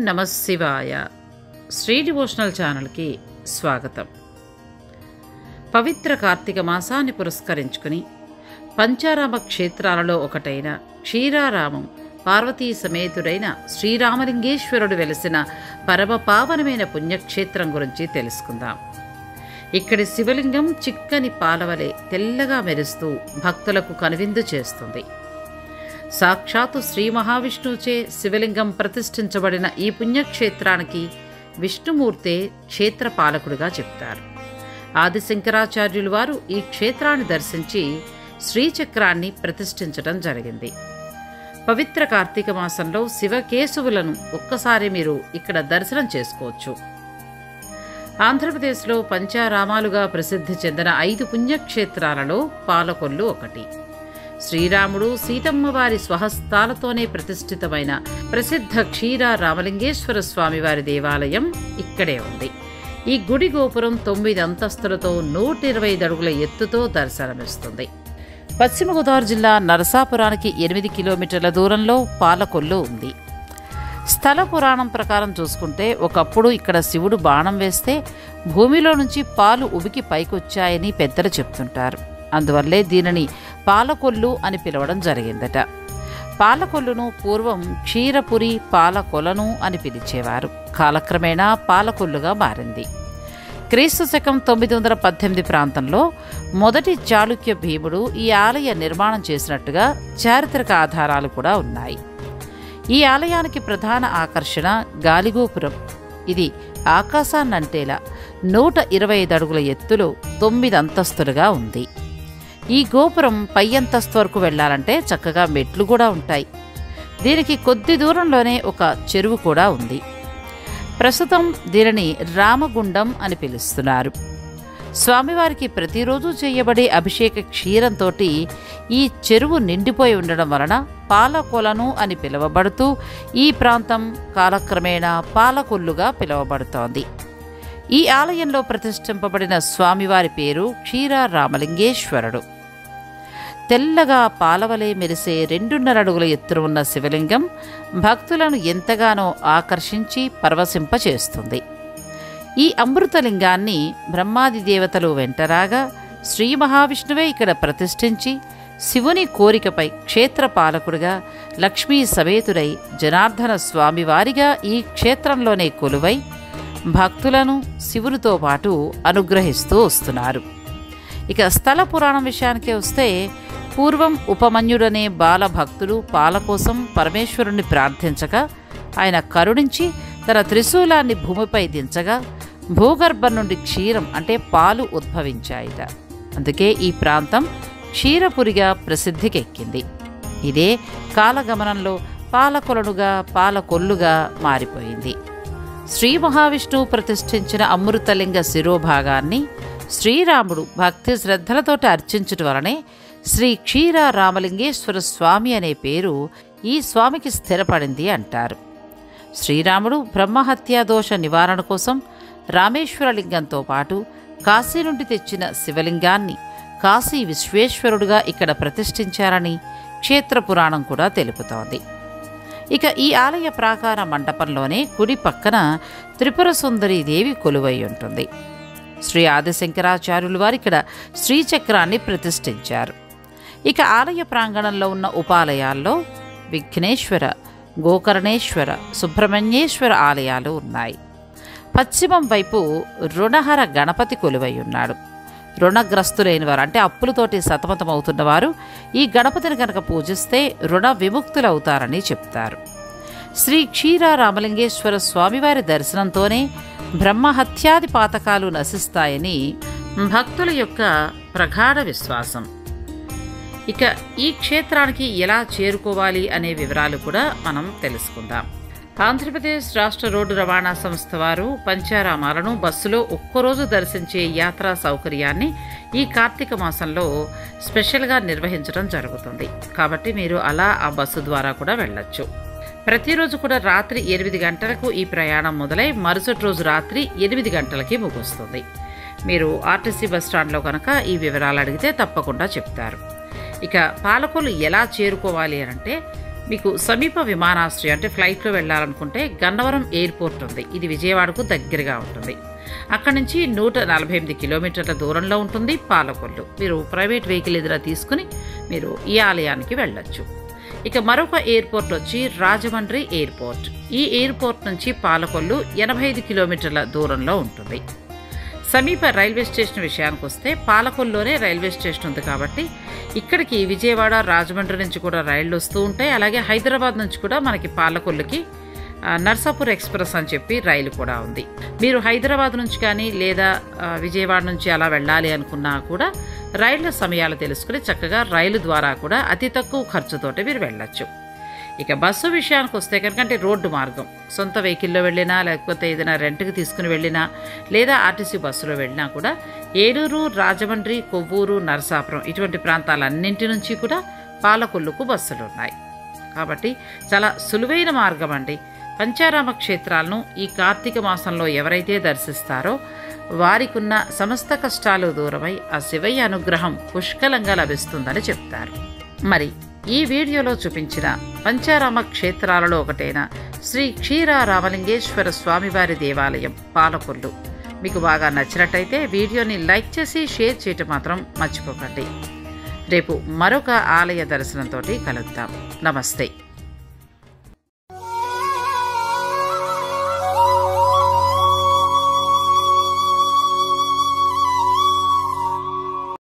నమ శివాయ శ్రీ డివోషనల్ ఛానల్కి స్వాగతం పవిత్ర కార్తీక మాసాన్ని పురస్కరించుకుని పంచారామ క్షేత్రాలలో ఒకటైన క్షీరారామం పార్వతీ సమేతుడైన శ్రీరామలింగేశ్వరుడు వెలిసిన పరమ పావనమైన పుణ్యక్షేత్రం గురించి తెలుసుకుందాం ఇక్కడి శివలింగం చిక్కని పాలవలే తెల్లగా మెరుస్తూ భక్తులకు కనువిందు చేస్తుంది సాక్షాత్తు శ్రీ మహావిష్ణువుచే శివలింగం ప్రతిష్ఠించబడిన ఈ పుణ్యక్షేత్రానికి విష్ణుమూర్తే క్షేత్రపాలకుడిగా చెప్తారు ఆది శంకరాచార్యులు వారు ఈ క్షేత్రాన్ని దర్శించి శ్రీచక్రాన్ని ప్రతిష్ఠించడం జరిగింది పవిత్ర కార్తీక మాసంలో శివకేశవులను ఒక్కసారి మీరు ఇక్కడ దర్శనం చేసుకోవచ్చు ఆంధ్రప్రదేశ్లో పంచారామాలుగా ప్రసిద్ధి చెందిన ఐదు పుణ్యక్షేత్రాలలో పాలకొల్లు ఒకటి శ్రీరాముడు సీతమ్మ వారి స్వహస్తాలతోనే ప్రతిష్ఠితమైన ప్రసిద్ధ క్షీర రామలింగేశ్వర స్వామి వారి దేవాలయం ఇక్కడే ఉంది ఈ గుడి గోపురం తొమ్మిది అంతస్తులతో నూట ఇరవై అడుగుల ఎత్తుతో దర్శనమిస్తుంది పశ్చిమ గోదావరి జిల్లా నరసాపురానికి ఎనిమిది కిలోమీటర్ల దూరంలో పాలకొల్లు ఉంది స్థల పురాణం ప్రకారం చూసుకుంటే ఒకప్పుడు ఇక్కడ శివుడు బాణం వేస్తే భూమిలో నుంచి పాలు ఉబికి పైకొచ్చాయని పెద్దలు చెప్తుంటారు అందువల్లే దీనిని పాలకొల్లు అని పిలవడం జరిగిందట పాలకొల్లును పూర్వం క్షీరపురి పాలకొలను అని పిలిచేవారు కాలక్రమేణా పాలకొల్లుగా మారింది క్రీస్తు శకం తొమ్మిది వందల పద్దెనిమిది ప్రాంతంలో మొదటి చాళుక్య భీముడు ఈ ఆలయ నిర్మాణం చేసినట్టుగా చారిత్రక ఆధారాలు కూడా ఉన్నాయి ఈ ఆలయానికి ప్రధాన ఆకర్షణ గాలిగోపురం ఇది ఆకాశాన్నంటేలా నూట ఇరవై ఐదు అడుగుల ఎత్తులో తొమ్మిది అంతస్తులుగా ఉంది ఈ గోపురం పై అంతస్తు వరకు వెళ్ళాలంటే చక్కగా మెట్లు కూడా ఉంటాయి దీనికి కొద్ది దూరంలోనే ఒక చెరువు కూడా ఉంది ప్రస్తుతం దీనిని రామగుండం అని పిలుస్తున్నారు స్వామివారికి ప్రతిరోజు చేయబడే అభిషేక క్షీరంతో ఈ చెరువు నిండిపోయి ఉండడం వలన పాలకొలను అని పిలువబడుతూ ఈ ప్రాంతం కాలక్రమేణా పాలకొల్లుగా పిలువబడుతోంది ఈ ఆలయంలో ప్రతిష్ఠింపబడిన స్వామివారి పేరు క్షీర రామలింగేశ్వరుడు తెల్లగా పాలవలే మెరిసే రెండున్నర అడుగుల ఎత్తున ఉన్న శివలింగం భక్తులను ఎంతగానో ఆకర్షించి పరవశింపచేస్తుంది ఈ అమృతలింగాన్ని బ్రహ్మాది దేవతలు వెంటరాగా శ్రీ మహావిష్ణువే ఇక్కడ ప్రతిష్ఠించి శివుని కోరికపై క్షేత్రపాలకుడిగా లక్ష్మీ సమేతుడై జనార్దన స్వామివారిగా ఈ క్షేత్రంలోనే కొలువై భక్తులను శివునితో పాటు అనుగ్రహిస్తూ వస్తున్నారు ఇక స్థల పురాణం విషయానికి వస్తే పూర్వం ఉపమన్యుడనే బాలభక్తుడు పాల కోసం పరమేశ్వరుణ్ణి ప్రార్థించగా ఆయన కరుణించి తన త్రిశూలాన్ని భూమిపై దించగా భూగర్భం నుండి క్షీరం అంటే పాలు ఉద్భవించాయిట అందుకే ఈ ప్రాంతం క్షీరపురిగా ప్రసిద్ధికెక్కింది ఇదే కాలగమనంలో పాలకొలనుగా పాలకొల్లుగా మారిపోయింది శ్రీ మహావిష్ణువు ప్రతిష్ఠించిన అమృతలింగ శిరోభాగాన్ని శ్రీరాముడు భక్తి శ్రద్ధలతోటి అర్చించుట వలనే శ్రీ క్షీర రామలింగేశ్వర స్వామి అనే పేరు ఈ స్వామికి స్థిరపడింది అంటారు శ్రీరాముడు బ్రహ్మహత్యా దోష నివారణ కోసం రామేశ్వరలింగంతో పాటు కాశీ నుండి తెచ్చిన శివలింగాన్ని కాశీ విశ్వేశ్వరుడుగా ఇక్కడ ప్రతిష్ఠించారని క్షేత్ర పురాణం కూడా తెలుపుతోంది ఇక ఈ ఆలయ ప్రాకార మండపంలోనే కుడి పక్కన త్రిపుర సుందరి దేవి కొలువై ఉంటుంది శ్రీ ఆదిశంకరాచార్యులు వారు ఇక్కడ శ్రీచక్రాన్ని ప్రతిష్ఠించారు ఇక ఆలయ ప్రాంగణంలో ఉన్న ఉపాలయాల్లో విఘ్నేశ్వర గోకర్ణేశ్వర సుబ్రహ్మణ్యేశ్వర ఆలయాలు ఉన్నాయి పశ్చిమం వైపు రుణహర గణపతి కొలువై ఉన్నాడు రుణగ్రస్తులైన వారు అంటే అప్పులతోటి సతమతమవుతున్న వారు ఈ గణపతిని కనుక పూజిస్తే రుణ విముక్తులవుతారని చెప్తారు శ్రీ క్షీర రామలింగేశ్వర స్వామివారి దర్శనంతోనే బ్రహ్మహత్యాది పాతకాలు నశిస్తాయని భక్తుల యొక్క ప్రగాఢ విశ్వాసం ఇక ఈ క్షేత్రానికి ఎలా చేరుకోవాలి అనే వివరాలు కూడా మనం తెలుసుకుందాం ఆంధ్రప్రదేశ్ రాష్ట్ర రోడ్డు రవాణా సంస్థ వారు పంచారామాలను బస్సులో ఒక్కరోజు దర్శించే యాత్రా సౌకర్యాన్ని ఈ కార్తీక మాసంలో స్పెషల్గా నిర్వహించడం జరుగుతుంది కాబట్టి మీరు అలా ఆ బస్సు ద్వారా కూడా వెళ్ళొచ్చు ప్రతిరోజు కూడా రాత్రి ఎనిమిది గంటలకు ఈ ప్రయాణం మొదలై మరుసటి రోజు రాత్రి ఎనిమిది గంటలకి ముగుస్తుంది మీరు ఆర్టీసీ బస్ స్టాండ్లో కనుక ఈ వివరాలు అడిగితే తప్పకుండా చెప్తారు ఇక పాలకొల్లు ఎలా చేరుకోవాలి అని అంటే మీకు సమీప విమానాశ్రయం అంటే ఫ్లైట్లో వెళ్ళాలనుకుంటే గన్నవరం ఎయిర్పోర్ట్ ఉంది ఇది విజయవాడకు దగ్గరగా ఉంటుంది అక్కడి నుంచి నూట నలభై ఎనిమిది కిలోమీటర్ల దూరంలో ఉంటుంది పాలకొల్లు మీరు ప్రైవేట్ వెహికల్ ఎదురా తీసుకుని మీరు ఈ ఆలయానికి వెళ్ళొచ్చు ఇక మరొక ఎయిర్పోర్ట్ వచ్చి రాజమండ్రి ఎయిర్పోర్ట్ ఈ ఎయిర్పోర్ట్ నుంచి పాలకొల్లు ఎనభై ఐదు కిలోమీటర్ల దూరంలో ఉంటుంది సమీప రైల్వే స్టేషన్ విషయానికి వస్తే పాలకొల్లోనే రైల్వే స్టేషన్ ఉంది కాబట్టి ఇక్కడికి విజయవాడ రాజమండ్రి నుంచి కూడా రైళ్లు వస్తూ ఉంటాయి అలాగే హైదరాబాద్ నుంచి కూడా మనకి పాలకొల్లుకి ఆ, నర్సాపూర్ ఎక్స్ప్రెస్ అని చెప్పి రైలు కూడా ఉంది మీరు హైదరాబాద్ నుంచి కానీ లేదా ఆ, విజయవాడ నుంచి అలా వెళ్ళాలి అనుకున్నా కూడా రైళ్ల సమయాలు తెలుసుకుని చక్కగా రైలు ద్వారా కూడా అతి తక్కువ ఖర్చుతోటి మీరు వెళ్ళొచ్చు ఇక బస్సు విషయానికి వస్తే కనుక అంటే రోడ్డు మార్గం సొంత వెహికల్లో వెళ్ళినా లేకపోతే ఏదైనా రెంట్కి తీసుకుని వెళ్ళినా లేదా ఆర్టీసీ బస్సులో వెళ్ళినా కూడా ఏలూరు రాజమండ్రి కొవ్వూరు నరసాపురం ఇటువంటి ప్రాంతాలన్నింటి నుంచి కూడా పాలకొల్లుకు బస్సులు ఉన్నాయి కాబట్టి చాలా సులువైన మార్గం అండి పంచారామ క్షేత్రాలను ఈ కార్తీక మాసంలో ఎవరైతే దర్శిస్తారో వారికున్న సమస్త కష్టాలు దూరమై ఆ శివయ్య అనుగ్రహం పుష్కలంగా లభిస్తుందని చెప్తారు మరి ఈ వీడియోలో చూపించిన పంచారామ క్షేత్రాలలో ఒకటైన శ్రీ క్షీర రామలింగేశ్వర స్వామివారి దేవాలయం పాలకొల్లు మీకు బాగా నచ్చినట్టయితే వీడియోని లైక్ చేసి షేర్ చేయటం మాత్రం మర్చిపోకండి రేపు మరొక ఆలయ దర్శనంతో కలుద్దాం నమస్తే